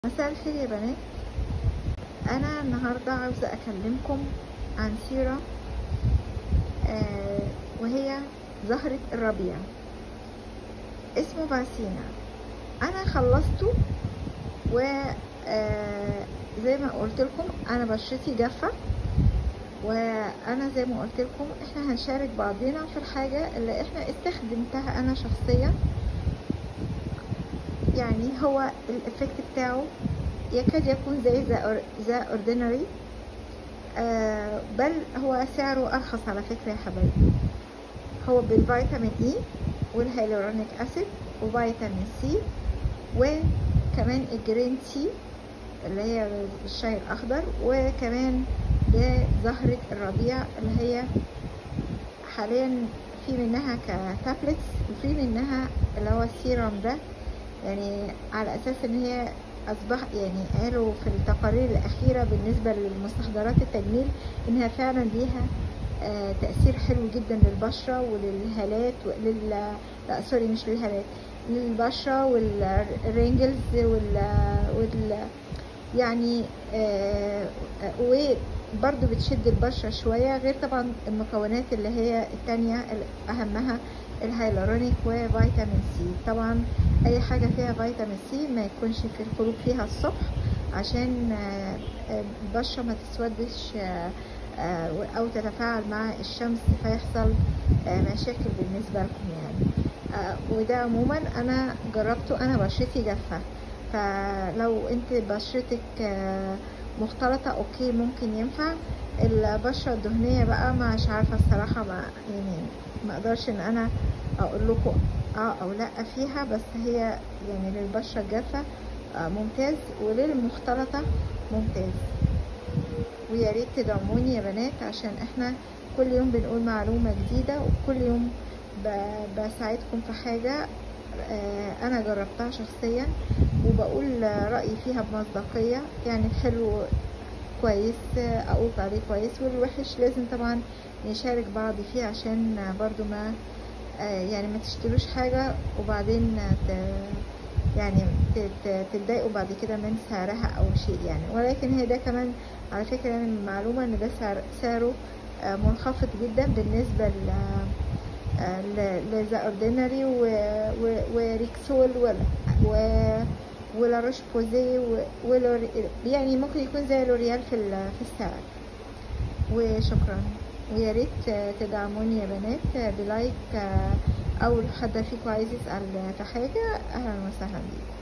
مساء الخير يا بنات انا النهارده عاوزه اكلمكم عن سيره آه وهي زهره الربيع اسمه باسينا انا خلصته و آه زي ما قلت لكم انا بشرتي جافه وانا زي ما قلت لكم احنا هنشارك بعضنا في الحاجه اللي احنا استخدمتها انا شخصيا يعني هو الافكت بتاعه يكاد يكون زي ذا اوردينري آه بل هو سعره ارخص على فكره يا حبايبي هو بالفيتامين اي والهيلورونيك اسيد وفيتامين سي وكمان الجرين تي اللي هي الشاي الاخضر وكمان بزهرة الربيع اللي هي حاليا في منها كتابلتس وفي منها اللي هو السيرم ده يعني على اساس ان هي اصبح يعني قالوا في التقارير الاخيره بالنسبه للمستحضرات التجميل انها فعلا ليها آه تاثير حلو جدا للبشره وللهالات ولل لا سوري مش للهالات للبشره والرينجلز وال وال يعني آه وبرده بتشد البشره شويه غير طبعا المكونات اللي هي التانية اهمها الهيلورونيك وفيتامين سي طبعا اي حاجه فيها فيتامين سي ما يكونش في الخروج فيها الصبح عشان البشره ما تسودش او تتفاعل مع الشمس فيحصل مشاكل بالنسبه لكم يعني وده عموما انا جربته انا بشرتي جافه فلو انت بشرتك مختلطه اوكي ممكن ينفع البشره الدهنيه بقى مش عارفه الصراحه ما يعني ما اقدرش ان انا اقول لكم اه او لا فيها بس هي يعني للبشره الجافه آه ممتاز وللمختلطه ممتاز ويا ريت تدعموني يا بنات عشان احنا كل يوم بنقول معلومه جديده وكل يوم بساعدكم في حاجه آه انا جربتها شخصيا وبقول رايي فيها بمصداقيه يعني الحلو كويس اقول عليه كويس والوحش لازم طبعا نشارك بعض فيه عشان برضو ما يعني ما تشتروش حاجة وبعدين يعني تتضايقوا بعد كده من سعرها او شيء يعني ولكن هي ده كمان على فكرة يعني معلومة ان ده سعر سعره منخفض جدا بالنسبة ل لذا اوردينري وريكسول و ولاروش بوزي يعني ممكن يكون زي لوريال في في السعر وشكرا ويا ريت تدعموني يا بنات بلايك او حد فيكم عايز يسال في حاجه اهلا وسهلا بيكم